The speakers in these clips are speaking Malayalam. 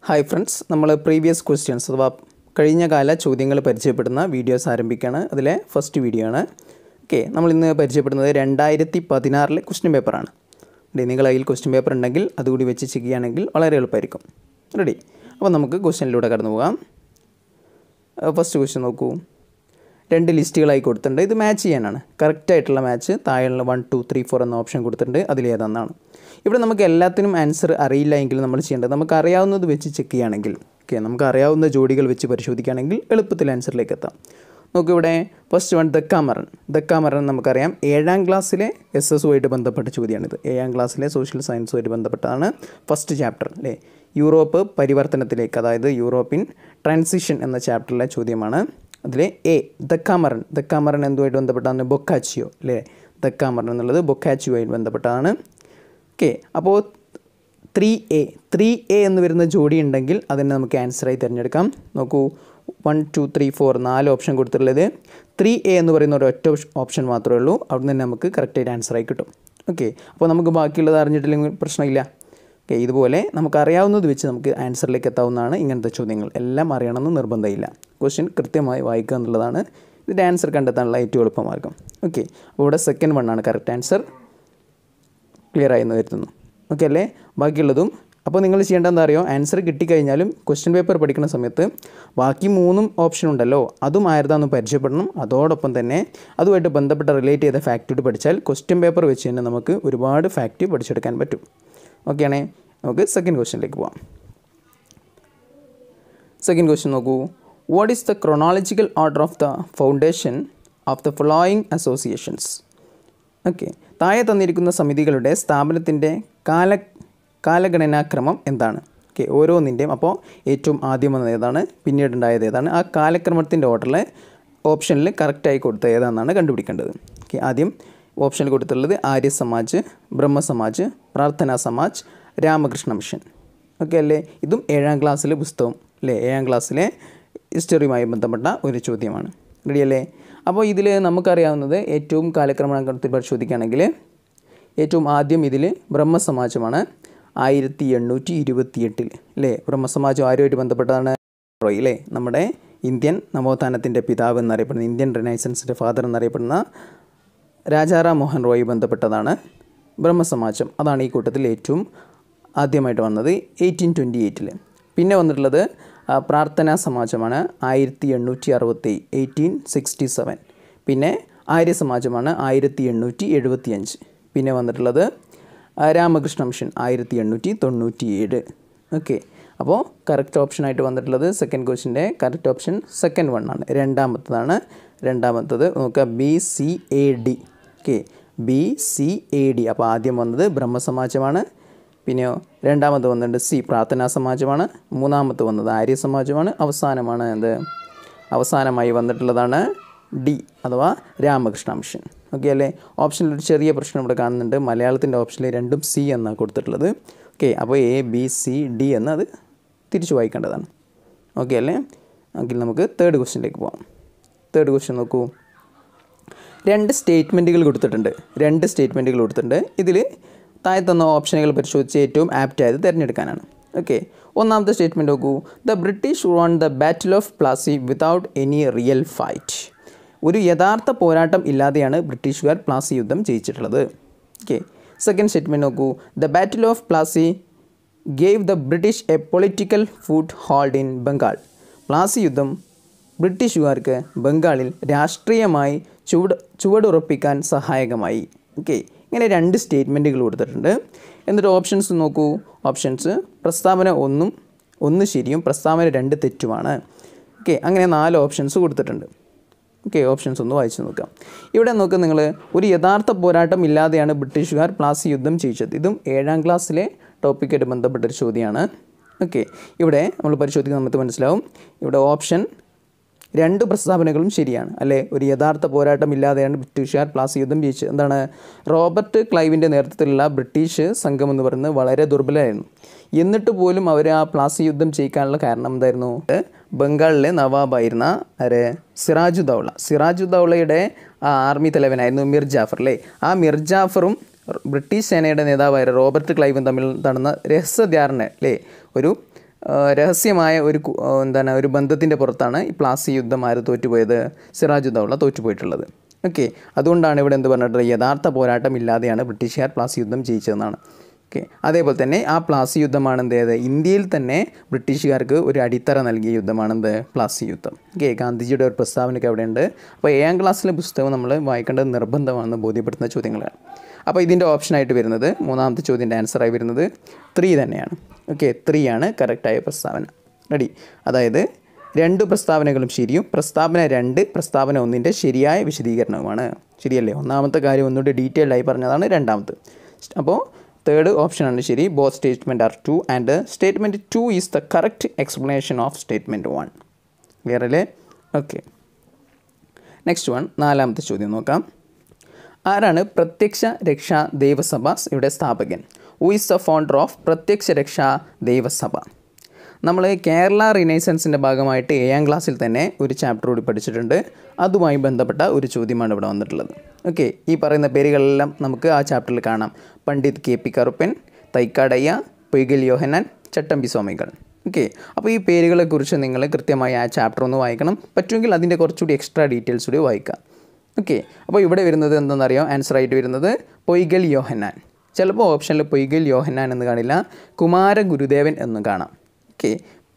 ഹായ് ഫ്രണ്ട്സ് നമ്മൾ പ്രീവിയസ് ക്വസ്റ്റ്യൻസ് അഥവാ കഴിഞ്ഞ കാല ചോദ്യങ്ങൾ പരിചയപ്പെടുന്ന വീഡിയോസ് ആരംഭിക്കുകയാണ് അതിലെ ഫസ്റ്റ് വീഡിയോ ആണ് ഓക്കെ നമ്മൾ ഇന്ന് പരിചയപ്പെടുന്നത് രണ്ടായിരത്തി പതിനാറിലെ ക്വസ്റ്റ്യൻ പേപ്പറാണ് റെഡി നിങ്ങൾ കയ്യിൽ ക്വസ്റ്റ്യൻ പേപ്പർ ഉണ്ടെങ്കിൽ അതുകൂടി വെച്ച് ചെയ്യുകയാണെങ്കിൽ വളരെ എളുപ്പമായിരിക്കും റെഡി അപ്പോൾ നമുക്ക് ക്വസ്റ്റ്യനിലൂടെ കടന്നു പോകാം ഫസ്റ്റ് ക്വസ്റ്റ്യൻ നോക്കൂ രണ്ട് ലിസ്റ്റുകളായി കൊടുത്തിട്ടുണ്ട് ഇത് മാച്ച് ചെയ്യാനാണ് കറക്റ്റ് ആയിട്ടുള്ള മാച്ച് താഴെയുള്ള വൺ ടു ത്രീ ഫോർ എന്ന ഓപ്ഷൻ കൊടുത്തിട്ടുണ്ട് അതിലേതെന്നാണ് ഇവിടെ നമുക്ക് എല്ലാത്തിനും ആൻസർ അറിയില്ല എങ്കിൽ നമ്മൾ ചെയ്യേണ്ടത് നമുക്ക് അറിയാവുന്നത് വെച്ച് ചെക്ക് ചെയ്യുകയാണെങ്കിൽ ഓക്കെ നമുക്ക് അറിയാവുന്ന ജോഡികൾ വെച്ച് പരിശോധിക്കുകയാണെങ്കിൽ എളുപ്പത്തിൽ ആൻസറിലേക്ക് എത്താം നോക്കൂ ഇവിടെ ഫസ്റ്റ് വൺ ദക്കാമറൻ ദക്കാമറൻ നമുക്കറിയാം ഏഴാം ക്ലാസ്സിലെ എസ് എസുമായിട്ട് ബന്ധപ്പെട്ട ചോദ്യമാണിത് ഏഴാം ക്ലാസ്സിലെ സോഷ്യൽ സയൻസുമായിട്ട് ബന്ധപ്പെട്ടതാണ് ഫസ്റ്റ് ചാപ്റ്റർ അല്ലേ യൂറോപ്പ് പരിവർത്തനത്തിലേക്ക് അതായത് യൂറോപ്യൻ ട്രാൻസിഷൻ എന്ന ചാപ്റ്ററിലെ ചോദ്യമാണ് അതിൽ എ ദക്കാമറൻ ദക്കാമറൻ എന്തുമായിട്ട് ബന്ധപ്പെട്ടാണ് ബൊക്കാച്ചിയോ അല്ലേ ദക്കാമറൻ എന്നുള്ളത് ബൊക്കാച്ചിയോയായിട്ട് ബന്ധപ്പെട്ടതാണ് ഓക്കെ അപ്പോൾ ത്രീ എ ത്രീ എ എന്ന് വരുന്ന ജോഡി ഉണ്ടെങ്കിൽ അതിനെ നമുക്ക് ആൻസറായി തിരഞ്ഞെടുക്കാം നോക്കൂ വൺ ടു ത്രീ ഫോർ നാല് ഓപ്ഷൻ കൊടുത്തിട്ടുള്ളത് ത്രീ എ എന്ന് പറയുന്ന ഒരു ഒറ്റ ഓപ്ഷൻ മാത്രമേ ഉള്ളൂ അവിടെ നിന്ന് നമുക്ക് കറക്റ്റായിട്ട് ആൻസറായി കിട്ടും ഓക്കെ അപ്പോൾ നമുക്ക് ബാക്കിയുള്ളത് അറിഞ്ഞിട്ടില്ലെങ്കിൽ പ്രശ്നമില്ല ഓക്കെ ഇതുപോലെ നമുക്ക് അറിയാവുന്നത് വെച്ച് നമുക്ക് ആൻസറിലേക്ക് എത്താവുന്നതാണ് ഇങ്ങനത്തെ ചോദ്യങ്ങൾ എല്ലാം അറിയണമെന്ന് നിർബന്ധമില്ല ക്വസ്റ്റ്യൻ കൃത്യമായി വായിക്കുക എന്നുള്ളതാണ് ഇതിൻ്റെ ആൻസർ കണ്ടെത്താനുള്ള ഏറ്റവും എളുപ്പമാർഗം ഓക്കെ അപ്പോൾ ഇവിടെ സെക്കൻഡ് വൺ ആണ് കറക്റ്റ് ആൻസർ ക്ലിയർ ആയി എന്ന് കരുതുന്നു ഓക്കെ അല്ലേ ബാക്കിയുള്ളതും അപ്പോൾ നിങ്ങൾ ചെയ്യേണ്ടത് എന്താ അറിയോ ആൻസർ കിട്ടിക്കഴിഞ്ഞാലും ക്വസ്റ്റ്യൻ പേപ്പർ പഠിക്കുന്ന സമയത്ത് ബാക്കി മൂന്നും ഓപ്ഷൻ ഉണ്ടല്ലോ അതും ആയിരുന്നാന്ന് പരിചയപ്പെടണം അതോടൊപ്പം തന്നെ അതുമായിട്ട് ബന്ധപ്പെട്ട റിലേറ്റ് ചെയ്ത ഫാക്റ്റ് പഠിച്ചാൽ ക്വസ്റ്റ്യൻ പേപ്പർ വെച്ച് തന്നെ നമുക്ക് ഒരുപാട് ഫാക്റ്റ് പഠിച്ചെടുക്കാൻ പറ്റും ഓക്കെ ആണേ നമുക്ക് സെക്കൻഡ് ക്വസ്റ്റ്യനിലേക്ക് പോവാം സെക്കൻഡ് ക്വസ്റ്റ്യൻ നോക്കൂ what is the chronological order of the foundation of the following associations okay താഴെ തന്നിരിക്കുന്ന സമിതികളുടെ സ്ഥാപനത്തിൻ്റെ കാല കാലഗണനാക്രമം എന്താണ് ഓക്കെ ഓരോന്നിൻ്റെയും അപ്പോൾ ഏറ്റവും ആദ്യം വന്നത് ഏതാണ് പിന്നീട് ഉണ്ടായത് ഏതാണ് ആ കാലക്രമത്തിൻ്റെ ഓർഡറിൽ ഓപ്ഷനിൽ കറക്റ്റായി കൊടുത്ത ഏതാണെന്നാണ് കണ്ടുപിടിക്കേണ്ടത് ഓക്കെ ആദ്യം ഓപ്ഷനിൽ കൊടുത്തിട്ടുള്ളത് ആര്യ സമാജ് ബ്രഹ്മ സമാജ് പ്രാർത്ഥനാ സമാജ് രാമകൃഷ്ണ മിഷൻ ഓക്കെ അല്ലേ ഇതും ഏഴാം ക്ലാസ്സിലെ പുസ്തകം അല്ലേ ഏഴാം ക്ലാസ്സിലെ ഹിസ്റ്ററിയുമായി ബന്ധപ്പെട്ട ഒരു ചോദ്യമാണ് റെഡിയല്ലേ അപ്പോൾ ഇതിൽ നമുക്കറിയാവുന്നത് ഏറ്റവും കാലക്രമണത്തിൽ പരിശോധിക്കുകയാണെങ്കിൽ ഏറ്റവും ആദ്യം ഇതിൽ ബ്രഹ്മസമാജമാണ് ആയിരത്തി എണ്ണൂറ്റി ഇരുപത്തി എട്ടിൽ അല്ലേ ബ്രഹ്മസമാജം ആരുമായിട്ട് ബന്ധപ്പെട്ടതാണ് റോയ് അല്ലേ നമ്മുടെ ഇന്ത്യൻ നവോത്ഥാനത്തിൻ്റെ പിതാവ് എന്നറിയപ്പെടുന്ന ഇന്ത്യൻ റിനൈസൻസിൻ്റെ ഫാദർ എന്നറിയപ്പെടുന്ന രാജാറാം മോഹൻ റോയ് ബന്ധപ്പെട്ടതാണ് ബ്രഹ്മസമാജം അതാണ് ഈ കൂട്ടത്തിൽ ഏറ്റവും ആദ്യമായിട്ട് വന്നത് എയ്റ്റീൻ ട്വൻറ്റി എയ്റ്റിൽ പിന്നെ വന്നിട്ടുള്ളത് പ്രാർത്ഥനാ സമാജമാണ് ആയിരത്തി എണ്ണൂറ്റി അറുപത്തി എയ്റ്റീൻ സിക്സ്റ്റി സെവൻ പിന്നെ ആര്യ സമാജമാണ് ആയിരത്തി എണ്ണൂറ്റി എഴുപത്തി അഞ്ച് പിന്നെ വന്നിട്ടുള്ളത് രാമകൃഷ്ണ മിഷൻ ആയിരത്തി എണ്ണൂറ്റി തൊണ്ണൂറ്റി ഏഴ് ഓക്കെ അപ്പോൾ കറക്റ്റ് ഓപ്ഷനായിട്ട് വന്നിട്ടുള്ളത് സെക്കൻഡ് ക്വസ്റ്റിൻ്റെ കറക്റ്റ് ഓപ്ഷൻ സെക്കൻഡ് വൺ ആണ് രണ്ടാമത്തതാണ് രണ്ടാമത്തത് നോക്കുക B C A D okay B C A D അപ്പോൾ ആദ്യം വന്നത് ബ്രഹ്മസമാജമാണ് പിന്നെയോ രണ്ടാമത് വന്നിട്ടുണ്ട് സി പ്രാർത്ഥനാ സമാജമാണ് മൂന്നാമത് വന്നത് ആര്യ സമാജമാണ് അവസാനമാണ് എന്ത് അവസാനമായി വന്നിട്ടുള്ളതാണ് ഡി അഥവാ രാമകൃഷ്ണ മിഷൻ ഓക്കെ അല്ലേ ഓപ്ഷനിൽ ഒരു ചെറിയ പ്രശ്നം ഇവിടെ കാണുന്നുണ്ട് മലയാളത്തിൻ്റെ ഓപ്ഷനിൽ രണ്ടും സി എന്നാണ് കൊടുത്തിട്ടുള്ളത് ഓക്കെ അപ്പോൾ എ ബി സി ഡി എന്ന് അത് തിരിച്ചു വായിക്കേണ്ടതാണ് ഓക്കെ അല്ലേ എങ്കിൽ നമുക്ക് തേർഡ് ക്വസ്റ്റ്യനിലേക്ക് പോകാം തേർഡ് ക്വസ്റ്റ്യൻ നോക്കൂ രണ്ട് സ്റ്റേറ്റ്മെൻറ്റുകൾ കൊടുത്തിട്ടുണ്ട് രണ്ട് സ്റ്റേറ്റ്മെൻറ്റുകൾ കൊടുത്തിട്ടുണ്ട് ഇതിൽ താഴെ തന്ന ഓപ്ഷനുകൾ പരിശോധിച്ച് ഏറ്റവും ആപ്റ്റ് ആയത് തിരഞ്ഞെടുക്കാനാണ് ഓക്കെ ഒന്നാമത്തെ സ്റ്റേറ്റ്മെൻറ്റ് നോക്കൂ the British won the battle of Plassey without any real fight ഒരു യഥാർത്ഥ പോരാട്ടം ഇല്ലാതെയാണ് ബ്രിട്ടീഷുകാർ പ്ലാസി യുദ്ധം ജയിച്ചിട്ടുള്ളത് ഓക്കെ സെക്കൻഡ് സ്റ്റേറ്റ്മെൻറ്റ് നോക്കൂ the battle of Plassey gave the British a political foothold in Bengal Plassey യുദ്ധം ബ്രിട്ടീഷുകാർക്ക് ബംഗാളിൽ രാഷ്ട്രീയമായി ചുവട് ചുവടുറപ്പിക്കാൻ സഹായകമായി ഓക്കെ ഇങ്ങനെ രണ്ട് സ്റ്റേറ്റ്മെൻറ്റുകൾ കൊടുത്തിട്ടുണ്ട് എന്നിട്ട് ഓപ്ഷൻസ് നോക്കൂ ഓപ്ഷൻസ് പ്രസ്താവന ഒന്നും ഒന്ന് ശരിയും പ്രസ്താവന രണ്ട് തെറ്റുമാണ് ഓക്കെ അങ്ങനെ നാല് ഓപ്ഷൻസ് കൊടുത്തിട്ടുണ്ട് ഓക്കെ ഓപ്ഷൻസ് ഒന്ന് വായിച്ചു നോക്കാം ഇവിടെ നോക്കുക നിങ്ങൾ ഒരു യഥാർത്ഥ പോരാട്ടം ഇല്ലാതെയാണ് ബ്രിട്ടീഷുകാർ പ്ലാസി യുദ്ധം ചെയ്യിച്ചത് ഇതും ഏഴാം ക്ലാസ്സിലെ ടോപ്പിക്കായിട്ട് ബന്ധപ്പെട്ടൊരു ചോദ്യമാണ് ഓക്കെ ഇവിടെ നമ്മൾ പരിശോധിക്കുന്ന നമുക്ക് മനസ്സിലാവും ഇവിടെ ഓപ്ഷൻ രണ്ട് പ്രസ്താവനകളും ശരിയാണ് അല്ലേ ഒരു യഥാർത്ഥ പോരാട്ടം ഇല്ലാതെയാണ് ബ്രിട്ടീഷുകാർ പ്ലാസി യുദ്ധം ജയിച്ചത് എന്താണ് റോബർട്ട് ക്ലൈവിൻ്റെ നേതൃത്വത്തിലുള്ള ബ്രിട്ടീഷ് സംഘം എന്ന് പറയുന്നത് വളരെ ദുർബലമായിരുന്നു എന്നിട്ട് പോലും അവർ ആ പ്ലാസി യുദ്ധം ചെയ്യിക്കാനുള്ള കാരണം എന്തായിരുന്നു ബംഗാളിലെ നവാബായിരുന്ന ആര് സിറാജുദ്ദൗള സിറാജുദ്ദൗളയുടെ ആ ആർമി തലവനായിരുന്നു മിർ ജാഫർ അല്ലേ ആ മിർ ജാഫറും ബ്രിട്ടീഷ് സേനയുടെ നേതാവായ റോബർട്ട് ക്ലൈവും തമ്മിൽ നടന്ന രഹസ്യധാരണ അല്ലേ ഒരു ആ, രഹസ്യമായ ഒരു കു- ആ, എന്താണ് ഒരു ബന്ധത്തിൻ്റെ പുറത്താണ് ഈ പ്ലാസി യുദ്ധം ആര് തോറ്റുപോയത് സിറാജ് ദൗള തോറ്റുപോയിട്ടുള്ളത് ഓക്കെ അതുകൊണ്ടാണ് ഇവിടെ എന്ത് പറഞ്ഞിട്ടുള്ളത് യഥാർത്ഥ പോരാട്ടം ഇല്ലാതെയാണ് ബ്രിട്ടീഷുകാർ പ്ലാസി യുദ്ധം ജയിച്ചതെന്നാണ് ഓക്കെ അതേപോലെ തന്നെ ആ പ്ലാസി യുദ്ധമാണ് എന്ത് ചെയ്തത് ഇന്ത്യയിൽ തന്നെ ബ്രിട്ടീഷുകാർക്ക് ഒരു അടിത്തറ നൽകിയ യുദ്ധമാണ് എന്ത് പ്ലാസി യുദ്ധം ഓക്കെ ഗാന്ധിജിയുടെ ഒരു പ്രസ്താവനയൊക്കെ അവിടെ ഉണ്ട് അപ്പോൾ ഏഴാം ക്ലാസ്സിലെ പുസ്തകം നമ്മൾ വായിക്കേണ്ടത് നിർബന്ധമാണെന്ന് ബോധ്യപ്പെടുത്തുന്ന ചോദ്യങ്ങളാണ് അപ്പോൾ ഇതിൻ്റെ ഓപ്ഷനായിട്ട് വരുന്നത് മൂന്നാമത്തെ ചോദ്യൻ്റെ ആൻസറായി വരുന്നത് ത്രീ തന്നെയാണ് ഓക്കെ ത്രീ ആണ് കറക്റ്റായ പ്രസ്താവന റെഡി അതായത് രണ്ട് പ്രസ്താവനകളും ശരിയും പ്രസ്താവന രണ്ട് പ്രസ്താവന ഒന്നിൻ്റെ ശരിയായ വിശദീകരണവുമാണ് ശരിയല്ലേ ഒന്നാമത്തെ കാര്യം ഒന്നുകൂടി ഡീറ്റെയിൽഡ് ആയി പറഞ്ഞതാണ് രണ്ടാമത് അപ്പോൾ തേർഡ് ഓപ്ഷനാണ് ശരി both statement are two and statement two is the correct explanation of statement one clear അല്ലേ ഓക്കെ നെക്സ്റ്റ് വൺ നാലാമത്തെ ചോദ്യം നോക്കാം ആരാണ് പ്രത്യക്ഷ രക്ഷാ ദേവസഭയുടെ സ്ഥാപകൻ who is the founder of Prathyaksha Raksha ദേവസഭ നമ്മൾ കേരള റിനൈസൻസിൻ്റെ ഭാഗമായിട്ട് ഏഴാം ക്ലാസ്സിൽ തന്നെ ഒരു ചാപ്റ്റർ കൂടി പഠിച്ചിട്ടുണ്ട് അതുമായി ബന്ധപ്പെട്ട ഒരു ചോദ്യമാണ് ഇവിടെ വന്നിട്ടുള്ളത് ഓക്കെ ഈ പറയുന്ന പേരുകളെല്ലാം നമുക്ക് ആ ചാപ്റ്ററിൽ കാണാം Pandit K P Karuppan Thycaud Ayya Poykayil Yohannan Chattampi Swamikal okay അപ്പോൾ ഈ പേരുകളെക്കുറിച്ച് നിങ്ങൾ കൃത്യമായി ആ ചാപ്റ്റർ ഒന്ന് വായിക്കണം പറ്റുമെങ്കിൽ അതിൻ്റെ കുറച്ചുകൂടി എക്സ്ട്രാ ഡീറ്റെയിൽസ് കൂടി വായിക്കാം ഓക്കെ അപ്പോൾ ഇവിടെ വരുന്നത് എന്താണെന്നറിയാം ആൻസർ ആയിട്ട് വരുന്നത് പൊയ്കൽ യോഹന്നാൻ ചിലപ്പോൾ ഓപ്ഷനിൽ പൊയ്കൽ യോഹന്നാൻ എന്ന് കാണില്ല കുമാര ഗുരുദേവൻ എന്ന് കാണാം ഓക്കെ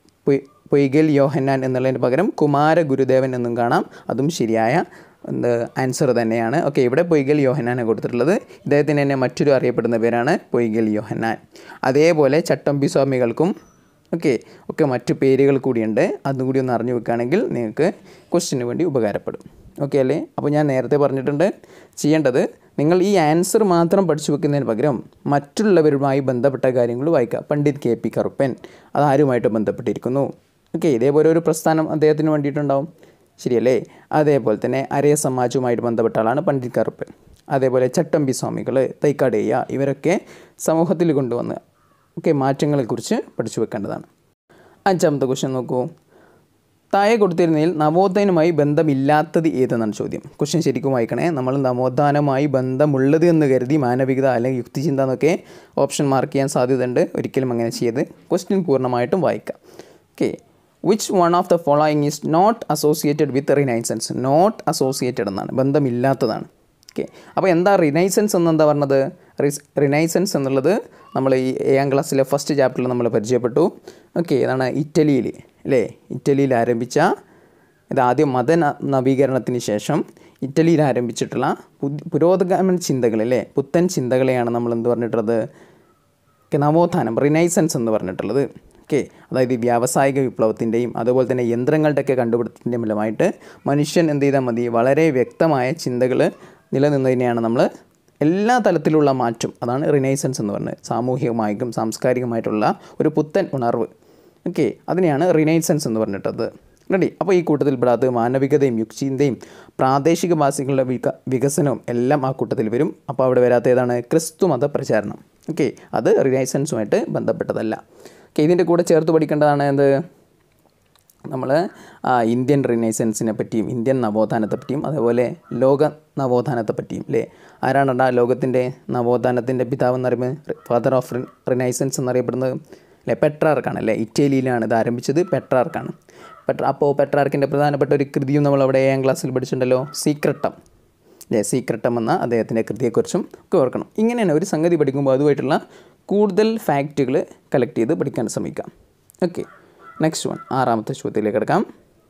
പൊയ്കൽ യോഹന്നാൻ എന്നുള്ളതിന് പകരം കുമാര ഗുരുദേവൻ എന്നും കാണാം അതും ശരിയായ എന്ത് ആൻസർ തന്നെയാണ് ഓക്കെ ഇവിടെ പൊയ്കൽ യോഹന്നാനെ കൊടുത്തിട്ടുള്ളത് ഇദ്ദേഹത്തിന് തന്നെ മറ്റൊരു അറിയപ്പെടുന്ന പേരാണ് പൊയ്കൽ യോഹന്നാൻ അതേപോലെ ചട്ടമ്പി സ്വാമികൾക്കും ഓക്കെ ഒക്കെ മറ്റു പേരുകൾ കൂടിയുണ്ട് അതും കൂടി ഒന്ന് അറിഞ്ഞു വെക്കുകയാണെങ്കിൽ നിങ്ങൾക്ക് ക്വസ്റ്റിന് വേണ്ടി ഉപകാരപ്പെടും ഓക്കെ അല്ലേ അപ്പോൾ ഞാൻ നേരത്തെ പറഞ്ഞിട്ടുണ്ട് ചെയ്യേണ്ടത് നിങ്ങൾ ഈ ആൻസർ മാത്രം പഠിച്ചു വെക്കുന്നതിന് പകരം മറ്റുള്ളവരുമായി ബന്ധപ്പെട്ട കാര്യങ്ങൾ വായിക്കുക പണ്ഡിറ്റ് കെ പി കറുപ്പൻ അത് ആരുമായിട്ട് ബന്ധപ്പെട്ടിരിക്കുന്നു ഓക്കെ ഇതേപോലെ ഒരു പ്രസ്ഥാനം അദ്ദേഹത്തിന് വേണ്ടിയിട്ടുണ്ടാവും ശരിയല്ലേ അതേപോലെ തന്നെ അരയ സമാജവുമായിട്ട് ബന്ധപ്പെട്ട ആളാണ് പണ്ഡിറ്റ് കറുപ്പൻ അതേപോലെ ചട്ടമ്പി സ്വാമികൾ തൈക്കാടേയ ഇവരൊക്കെ സമൂഹത്തിൽ കൊണ്ടുവന്ന് ഓക്കെ മാറ്റങ്ങളെക്കുറിച്ച് പഠിച്ചു വെക്കേണ്ടതാണ് അഞ്ചാമത്തെ ക്വസ്റ്റ്യൻ നോക്കൂ താഴെ കൊടുത്തിരുന്നതിൽ നവോത്ഥാനവുമായി ബന്ധമില്ലാത്തത് ഏതെന്നാണ് ചോദ്യം ക്വസ്റ്റ്യൻ ശരിക്കും വായിക്കണേ നമ്മൾ നവോത്ഥാനവുമായി ബന്ധമുള്ളത് എന്ന് കരുതി മാനവികത അല്ലെങ്കിൽ യുക്തിചിന്ത എന്നൊക്കെ ഓപ്ഷൻ മാർക്ക് ചെയ്യാൻ സാധ്യതയുണ്ട് ഒരിക്കലും അങ്ങനെ ചെയ്ത് ക്വസ്റ്റ്യൻ പൂർണ്ണമായിട്ടും വായിക്കാം okay which one of the following is not associated with renaissance not associated എന്നാണ് ബന്ധമില്ലാത്തതാണ് ഓക്കെ അപ്പോൾ എന്താ റിനൈസൻസ് എന്ന് എന്താ പറഞ്ഞത് റിസ് റിനൈസൻസ് എന്നുള്ളത് നമ്മൾ ഈ ഏഴാം ക്ലാസ്സിലെ ഫസ്റ്റ് ചാപ്റ്ററിൽ നമ്മൾ പരിചയപ്പെട്ടു ഓക്കെ ഇതാണ് ഇറ്റലിയിൽ അല്ലേ ഇറ്റലിയിൽ ആരംഭിച്ച ഇത് ആദ്യം മത ന- നവീകരണത്തിന് ശേഷം ഇറ്റലിയിൽ ആരംഭിച്ചിട്ടുള്ള പുതി- പുരോഗമന ചിന്തകൾ അല്ലേ പുത്തൻ ചിന്തകളെയാണ് നമ്മൾ എന്ത് പറഞ്ഞിട്ടുള്ളത് ഓക്കെ നവോത്ഥാനം റിനൈസൻസ് എന്ന് പറഞ്ഞിട്ടുള്ളത് ഓക്കെ അതായത് ഈ വ്യാവസായിക വിപ്ലവത്തിൻ്റെയും അതുപോലെ തന്നെ യന്ത്രങ്ങളുടെയൊക്കെ കണ്ടുപിടുത്തത്തിൻ്റെയും ഫലമായിട്ട് മനുഷ്യൻ എന്ത് ചെയ്താൽ മതി വളരെ വ്യക്തമായ ചിന്തകൾ നിലനിന്നതിനെയാണ് നമ്മൾ എല്ലാ തലത്തിലുള്ള മാറ്റം അതാണ് റിനൈസൻസ് എന്ന് പറയുന്നത് സാമൂഹികമായിട്ടും സാംസ്കാരികമായിട്ടുള്ള ഒരു പുത്തൻ ഉണർവ് ഓക്കെ അതിനെയാണ് റിനൈസൻസ് എന്ന് പറഞ്ഞിട്ടത് റെഡി അപ്പോൾ ഈ കൂട്ടത്തിൽ പെടാത്ത മാനവികതയും യുക്തിചിന്തയും പ്രാദേശിക ഭാഷകളുടെ വിക വികസനവും എല്ലാം ആ കൂട്ടത്തിൽ വരും അപ്പോൾ അവിടെ വരാത്ത ഏതാണ് ക്രിസ്തു മത പ്രചാരണം ഓക്കെ അത് റിനൈസൻസുമായിട്ട് ബന്ധപ്പെട്ടതല്ല ഓക്കെ ഇതിൻ്റെ കൂടെ ചേർത്ത് പഠിക്കേണ്ടതാണ് എന്ത് നമ്മൾ ഇന്ത്യൻ റിനൈസൻസിനെ പറ്റിയും ഇന്ത്യൻ നവോത്ഥാനത്തെ പറ്റിയും അതേപോലെ ലോക നവോത്ഥാനത്തെ പറ്റിയും അല്ലേ ആരാണ് ലോകത്തിൻ്റെ നവോത്ഥാനത്തിൻ്റെ പിതാവ് എന്നറിയുമ്പോൾ ഫാദർ ഓഫ് റിനൈസൻസ് എന്നറിയപ്പെടുന്നത് അല്ലേ പെട്രാർക്കാണ് അല്ലേ ഇറ്റലിയിലാണ് ഇത് ആരംഭിച്ചത് പെട്രാർക്കാണ് പെട്ര അപ്പോൾ പെട്രാർക്കിൻ്റെ പ്രധാനപ്പെട്ട ഒരു കൃതിയും നമ്മൾ അവിടെ ഏഴാം ക്ലാസ്സിൽ പഠിച്ചിട്ടുണ്ടല്ലോ സീക്രട്ടം അല്ലേ സീക്രട്ടം എന്ന അദ്ദേഹത്തിൻ്റെ കൃതിയെക്കുറിച്ചും ഒക്കെ ഓർക്കണം ഇങ്ങനെയാണ് ഒരു സംഗതി പഠിക്കുമ്പോൾ അതുമായിട്ടുള്ള കൂടുതൽ ഫാക്റ്റുകൾ കളക്ട് ചെയ്ത് പഠിക്കാൻ ശ്രമിക്കാം ഓക്കെ നെക്സ്റ്റ് വൺ ആറാമത്തെ ചോദ്യത്തിലേക്ക് കിടക്കാം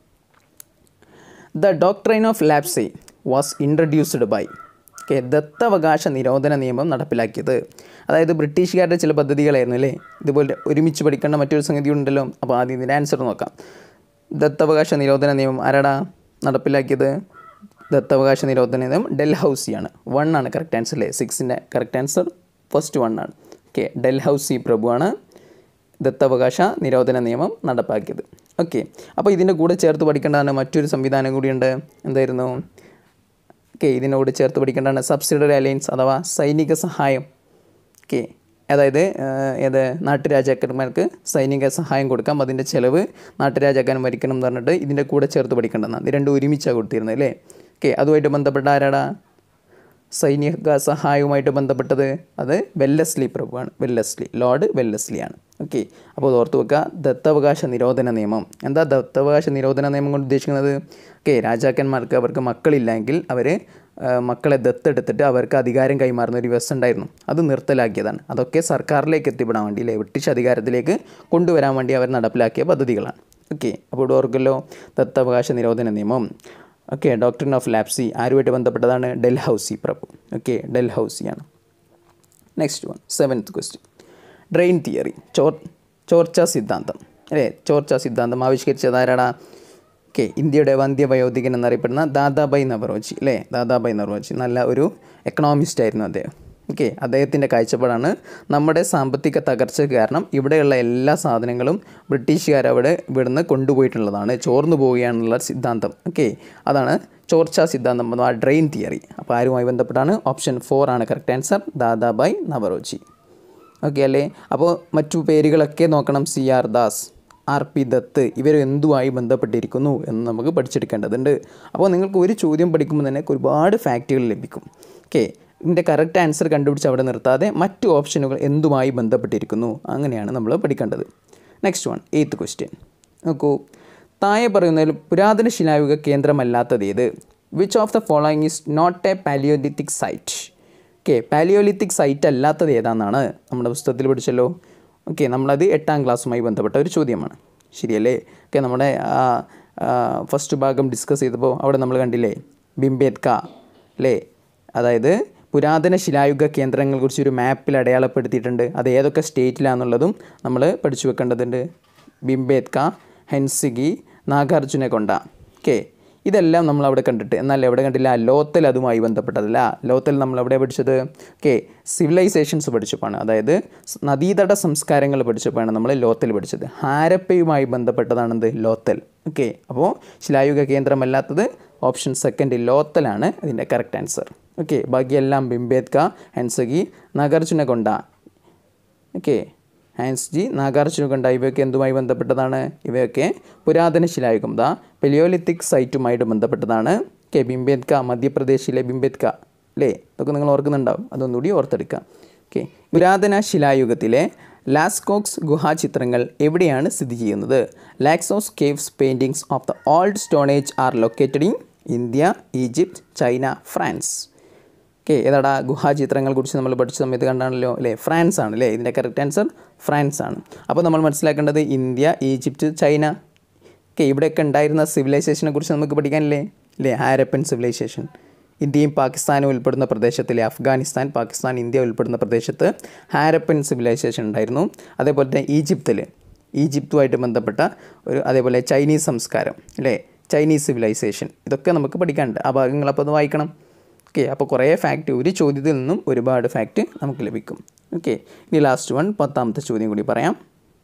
the doctrine of lapse was introduced by okay ദത്തവകാശ നിരോധന നിയമം നടപ്പിലാക്കിയത് അതായത് ബ്രിട്ടീഷുകാരുടെ ചില പദ്ധതികളായിരുന്നു അല്ലേ ഇതുപോലെ ഒരുമിച്ച് പഠിക്കേണ്ട മറ്റൊരു സംഗതി ഉണ്ടല്ലോ അപ്പോൾ ആദ്യം ഇതിൻ്റെ ആൻസർ നോക്കാം ദത്തവകാശ നിരോധന നിയമം ആരാടാ നടപ്പിലാക്കിയത് ദത്തവകാശ നിരോധന നിയമം ഡൽഹൌസിയാണ് വൺ ആണ് കറക്റ്റ് ആൻസർ അല്ലേ സിക്സിൻ്റെ കറക്റ്റ് ആൻസർ ഫസ്റ്റ് വൺ ആണ് ഓക്കെ ഡൽഹൌസി പ്രഭുവാണ് ദത്തവകാശ നിരോധന നിയമം നടപ്പാക്കിയത് ഓക്കെ അപ്പോൾ ഇതിൻ്റെ കൂടെ ചേർത്ത് പഠിക്കേണ്ടതാണ് മറ്റൊരു സംവിധാനം കൂടിയുണ്ട് എന്തായിരുന്നു ഓക്കെ ഇതിനോട് ചേർത്ത് പഠിക്കേണ്ടതാണ് സബ്സിഡറി അലയൻസ് അഥവാ സൈനിക സഹായം ഓക്കെ അതായത് ഏഹ്, ഏത് നാട്ടുരാജാക്കന്മാർക്ക് സൈനിക സഹായം കൊടുക്കാം അതിൻ്റെ ചിലവ് നാട്ടുരാജാക്കന്മാർ ഭരിക്കണം എന്ന് പറഞ്ഞിട്ട് ഇതിൻ്റെ കൂടെ ചേർത്ത് പഠിക്കേണ്ടതാണ് ഇത് രണ്ടും ഒരുമിച്ചാണ് കൊടുത്തിരുന്നത് അല്ലേ ഓക്കെ അതുമായിട്ട് ബന്ധപ്പെട്ട ആരാടാ സൈനിക സഹായവുമായിട്ട് ബന്ധപ്പെട്ടത് അത് വെല്ലസ്ലി പ്രഭുവാണ് വെല്ലസ്ലി ലോർഡ് വെല്ലസ്ലിയാണ് ഓക്കെ അപ്പോൾ അത് ഓർത്ത് വെക്കുക ദത്തവകാശ നിരോധന നിയമം എന്താ ദത്തവകാശ നിരോധന നിയമം കൊണ്ട് ഉദ്ദേശിക്കുന്നത് ഓക്കെ രാജാക്കന്മാർക്ക് അവർക്ക് മക്കളില്ലെങ്കിൽ അവർ മക്കളെ ദത്തെടുത്തിട്ട് അവർക്ക് അധികാരം കൈമാറുന്ന ഒരു വ്യവസ്ഥ ഉണ്ടായിരുന്നു അത് നിർത്തലാക്കിയതാണ് അതൊക്കെ സർക്കാരിലേക്ക് എത്തിപ്പെടാൻ വേണ്ടി അല്ലേ ബ്രിട്ടീഷ് അധികാരത്തിലേക്ക് കൊണ്ടുവരാൻ വേണ്ടി അവർ നടപ്പിലാക്കിയ പദ്ധതികളാണ് ഓക്കെ അപ്പോൾ ഇവിടെ ഓർക്കല്ലോ ദത്തവകാശ നിരോധന നിയമം ഓക്കെ ഡോക്ടറിൻ ഓഫ് ലാപ്സി ആരുമായിട്ട് ബന്ധപ്പെട്ടതാണ് ഡെൽഹൗസി പ്രഭു ഓക്കെ ഡെൽഹൗസിയാണ് next one seventh question drain theory ചോർ ചോർച്ച സിദ്ധാന്തം അല്ലേ ചോർച്ച സിദ്ധാന്തം ആവിഷ്കരിച്ചത് ആരാടാ ഓക്കെ ഇന്ത്യയുടെ വന്ധ്യവയോധികൻ എന്നറിയപ്പെടുന്ന ദാദാബായ് നവറോജി അല്ലേ ദാദാബായ് നവറോജി നല്ല ഒരു എക്കണോമിസ്റ്റ് ആയിരുന്നു അദ്ദേഹം ഓക്കെ അദ്ദേഹത്തിൻ്റെ കാഴ്ചപ്പാടാണ് നമ്മുടെ സാമ്പത്തിക തകർച്ച കാരണം ഇവിടെയുള്ള എല്ലാ സാധനങ്ങളും ബ്രിട്ടീഷുകാർ അവിടെ ഇവിടുന്ന് കൊണ്ടുപോയിട്ടുള്ളതാണ് ചോർന്നു പോവുകയാണെന്നുള്ള സിദ്ധാന്തം ഓക്കെ അതാണ് ചോർച്ച സിദ്ധാന്തം അഥവാ ഡ്രെയിൻ തിയറി അപ്പോൾ ആരുമായി ബന്ധപ്പെട്ടാണ് ഓപ്ഷൻ ഫോർ ആണ് correct answer Dadabhai Naoroji okay അല്ലേ അപ്പോൾ മറ്റു പേരുകളൊക്കെ നോക്കണം C R Das R P Dutt ഇവർ എന്തുമായി ബന്ധപ്പെട്ടിരിക്കുന്നു എന്ന് നമുക്ക് പഠിച്ചെടുക്കേണ്ടതുണ്ട് അപ്പോൾ നിങ്ങൾക്ക് ഒരു ചോദ്യം പഠിക്കുമ്പോൾ തന്നെ ഒരുപാട് ഫാക്റ്റുകൾ ലഭിക്കും ഓക്കെ ഇതിൻ്റെ കറക്റ്റ് ആൻസർ കണ്ടുപിടിച്ച് അവിടെ നിർത്താതെ മറ്റു ഓപ്ഷനുകൾ എന്തുമായി ബന്ധപ്പെട്ടിരിക്കുന്നു അങ്ങനെയാണ് നമ്മൾ പഠിക്കേണ്ടത് നെക്സ്റ്റ് വൺ എയ്ത്ത് ക്വസ്റ്റ്യൻ നോക്കൂ താഴെ പറയുന്നതിൽ പുരാതന ശിലായുഗ കേന്ദ്രമല്ലാത്തത് ഏത് which of the following is not a palaeolithic site okay palaeolithic site അല്ലാത്തത് ഏതാണെന്നാണ് നമ്മുടെ പുസ്തകത്തിൽ പഠിച്ചല്ലോ ഓക്കെ നമ്മളത് എട്ടാം ക്ലാസ്സുമായി ബന്ധപ്പെട്ട ഒരു ചോദ്യമാണ് ശരിയല്ലേ ഓക്കെ നമ്മുടെ ഫസ്റ്റ് ഭാഗം ഡിസ്കസ് ചെയ്തപ്പോൾ അവിടെ നമ്മൾ കണ്ടില്ലേ ബിംബേദ്ക അല്ലേ അതായത് പുരാതന ശിലായുഗ കേന്ദ്രങ്ങളെക്കുറിച്ച് ഒരു മാപ്പിൽ അടയാളപ്പെടുത്തിയിട്ടുണ്ട് അത് ഏതൊക്കെ സ്റ്റേറ്റിലാണെന്നുള്ളതും നമ്മൾ പഠിച്ചു വെക്കേണ്ടതുണ്ട് ബിംബേദ്ക ഹെൻസിഗി നാഗാർജുനകൊണ്ട ഓക്കെ ഇതെല്ലാം നമ്മൾ അവിടെ കണ്ടിട്ട് എന്നാൽ എവിടെ കണ്ടില്ല ലോത്തൽ അതുമായി ബന്ധപ്പെട്ടതല്ല ലോത്തൽ നമ്മൾ എവിടെ പഠിച്ചത് ഓക്കെ സിവിലൈസേഷൻസ് പഠിച്ചപ്പോഴാണ് അതായത് സ് നദീതട സംസ്കാരങ്ങൾ പഠിച്ചപ്പോഴാണ് നമ്മൾ ലോത്തൽ പഠിച്ചത് ഹാരപ്പയുമായി ബന്ധപ്പെട്ടതാണെന്ത് ലോത്തൽ ഓക്കെ അപ്പോൾ ശിലായുഗ കേന്ദ്രമല്ലാത്തത് ഓപ്ഷൻ സെക്കൻഡ് ലോത്തലാണ് ഇതിൻ്റെ കറക്റ്റ് ആൻസർ ഓക്കെ ബാക്കിയെല്ലാം ബിംബേദ്ക ഹെൻസഗി നാഗാർജുനകൊണ്ട ഓക്കെ ഹാൻസ് ജി നാഗാർജുനകൊണ്ട ഇവയൊക്കെ എന്തുമായി ബന്ധപ്പെട്ടതാണ് ഇവയൊക്കെ പുരാതന ശിലായുഗം ദാ പെലിയോലിത്തിക് സൈറ്റുമായിട്ട് ബന്ധപ്പെട്ടതാണ് കെ ബിംബേദ്ക മധ്യപ്രദേശിലെ ബിംബേദ്ക അല്ലേ ഇതൊക്കെ നിങ്ങൾ ഓർക്കുന്നുണ്ടാവും അതൊന്നുകൂടി ഓർത്തെടുക്കുക ഓക്കെ പുരാതന ശിലായുഗത്തിലെ ലാസ്കോക്സ് ഗുഹാചിത്രങ്ങൾ എവിടെയാണ് സ്ഥിതി ചെയ്യുന്നത് Lascaux caves paintings of the old stone age are located in India Egypt China France okay ഏതാടാ ഗുഹാചിത്രങ്ങളെ കുറിച്ച് നമ്മൾ പഠിച്ച സമയത്ത് കണ്ടാണല്ലോ അല്ലേ ഫ്രാൻസ് ആണ് അല്ലേ ഇതിൻ്റെ കറക്റ്റ് ആൻസർ ഫ്രാൻസ് ആണ് അപ്പോൾ നമ്മൾ മനസ്സിലാക്കേണ്ടത് ഇന്ത്യ ഈജിപ്റ്റ് ചൈന ഓക്കെ ഇവിടെയൊക്കെ ഉണ്ടായിരുന്ന സിവിലൈസേഷനെ കുറിച്ച് നമുക്ക് പഠിക്കാനില്ലേ അല്ലേ ഹാരപ്പൻ സിവിലൈസേഷൻ ഇന്ത്യയും പാകിസ്ഥാനും ഉൾപ്പെടുന്ന പ്രദേശത്തിലെ അഫ്ഗാനിസ്ഥാൻ പാകിസ്ഥാൻ ഇന്ത്യ ഉൾപ്പെടുന്ന പ്രദേശത്ത് ഹാരപ്പൻ സിവിലൈസേഷൻ ഉണ്ടായിരുന്നു അതേപോലെ തന്നെ ഈജിപ്തിൽ ഈജിപ്തുമായിട്ട് ബന്ധപ്പെട്ട ഒരു അതേപോലെ ചൈനീസ് സംസ്കാരം അല്ലേ ചൈനീസ് സിവിലൈസേഷൻ ഇതൊക്കെ നമുക്ക് പഠിക്കാനുണ്ട് ആ ഭാഗങ്ങൾ അപ്പോൾ അത് വായിക്കണം ഓക്കെ അപ്പോൾ കുറേ ഫാക്റ്റ് ഒരു ചോദ്യത്തിൽ നിന്നും ഒരുപാട് ഫാക്റ്റ് നമുക്ക് ലഭിക്കും ഓക്കെ ഇനി ലാസ്റ്റ് വൺ പത്താമത്തെ ചോദ്യം കൂടി പറയാം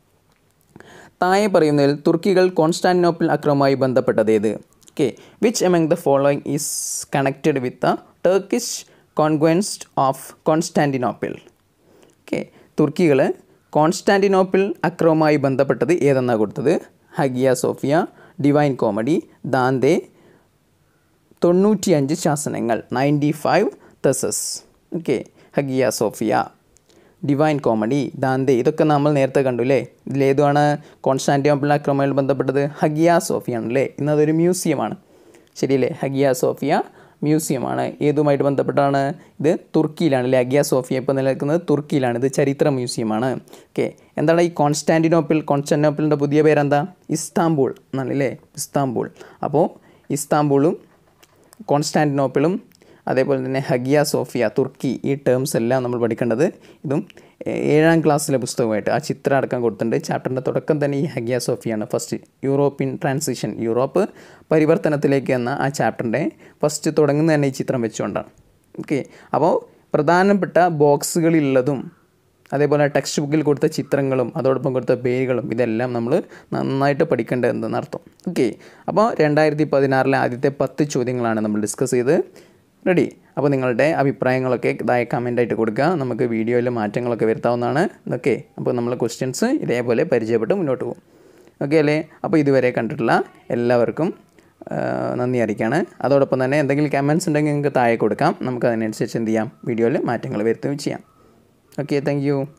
താഴെ പറയുന്നതിൽ തുർക്കികൾ കോൺസ്റ്റാന്റിനോപ്പിൾ അക്രമവുമായി ബന്ധപ്പെട്ടത് ഏത് okay which among the following is connected with the Turkish conquest of Constantinople okay തുർക്കികൾ കോൺസ്റ്റാന്റിനോപ്പിൾ അക്രമവുമായി ബന്ധപ്പെട്ടത് ഏതെന്നാണ് കൊടുത്തത് Hagia Sophia Divine Comedy Dante തൊണ്ണൂറ്റിയഞ്ച് ശാസനങ്ങൾ ninety five theses okay Hagia Sophia Divine Comedy Dante ഇതൊക്കെ നമ്മൾ നേരത്തെ കണ്ടു അല്ലേ ഇതിലേതുമാണ് കോൺസ്റ്റാന്റിനോപ്പിൾ അക്രമവുമായി ബന്ധപ്പെട്ടത് ഹഗിയ സോഫിയ ആണ് അല്ലേ ഇന്നതൊരു മ്യൂസിയമാണ് ശരിയല്ലേ ഹഗിയ സോഫിയ മ്യൂസിയമാണ് ഏതുമായിട്ട് ബന്ധപ്പെട്ടാണ് ഇത് തുർക്കിയിലാണ് അല്ലേ ഹഗിയ സോഫിയ ഇപ്പോൾ നിലനിൽക്കുന്നത് തുർക്കിയിലാണ് ഇത് ചരിത്ര മ്യൂസിയമാണ് ഓക്കെ എന്താണ് ഈ കോൺസ്റ്റാന്റിനോപ്പിൾ കോൺസ്റ്റാന്റിനോപ്പിളിൻ്റെ പുതിയ പേരെന്താ ഇസ്താംബൂൾ എന്നാണ് അല്ലേ ഇസ്താംബൂൾ അപ്പോൾ ഇസ്താംബൂളും കോൺസ്റ്റാന്റിനോപ്പിളും അതേപോലെ തന്നെ ഹഗിയ സോഫിയ തുർക്കി ഈ ടേംസ് എല്ലാം നമ്മൾ പഠിക്കേണ്ടത് ഇതും ഏഴാം ക്ലാസ്സിലെ പുസ്തകമായിട്ട് ആ ചിത്രം അടക്കം കൊടുത്തിട്ടുണ്ട് ചാപ്റ്ററിൻ്റെ തുടക്കം തന്നെ ഈ ഹഗിയ സോഫിയാണ് ഫസ്റ്റ് യൂറോപ്യൻ ട്രാൻസിഷൻ യൂറോപ്പ് പരിവർത്തനത്തിലേക്ക് എന്ന ആ ചാപ്റ്ററിൻ്റെ ഫസ്റ്റ് തുടങ്ങുന്നത് തന്നെ ഈ ചിത്രം വെച്ചുകൊണ്ടാണ് ഓക്കെ അപ്പോൾ പ്രധാനപ്പെട്ട ബോക്സുകളിലുള്ളതും അതേപോലെ ടെക്സ്റ്റ് ബുക്കിൽ കൊടുത്ത ചിത്രങ്ങളും അതോടൊപ്പം കൊടുത്ത പേരുകളും ഇതെല്ലാം നമ്മൾ നന്നായിട്ട് പഠിക്കേണ്ടതെന്ന് അർത്ഥം ഓക്കെ അപ്പോൾ രണ്ടായിരത്തി പതിനാറിലെ ആദ്യത്തെ പത്ത് ചോദ്യങ്ങളാണ് നമ്മൾ ഡിസ്കസ് ചെയ്ത് റെഡി അപ്പോൾ നിങ്ങളുടെ അഭിപ്രായങ്ങളൊക്കെ ഇതായ കമൻ്റായിട്ട് കൊടുക്കുക നമുക്ക് വീഡിയോയിൽ മാറ്റങ്ങളൊക്കെ വരുത്താവുന്നതാണ് ഓക്കെ അപ്പോൾ നമ്മൾ ക്വസ്റ്റ്യൻസ് ഇതേപോലെ പരിചയപ്പെട്ട് മുന്നോട്ട് പോകും ഓക്കെ അല്ലേ അപ്പോൾ ഇതുവരെ കണ്ടിട്ടുള്ള എല്ലാവർക്കും ആ, നന്ദി അറിയിക്കുകയാണ് അതോടൊപ്പം തന്നെ എന്തെങ്കിലും കമൻസ് ഉണ്ടെങ്കിൽ നിങ്ങൾക്ക് താഴെ കൊടുക്കാം നമുക്ക് അതിനനുസരിച്ച് എന്ത് ചെയ്യാം വീഡിയോയിൽ മാറ്റങ്ങൾ വരുത്തുകയും ചെയ്യാം ഓക്കെ താങ്ക് യു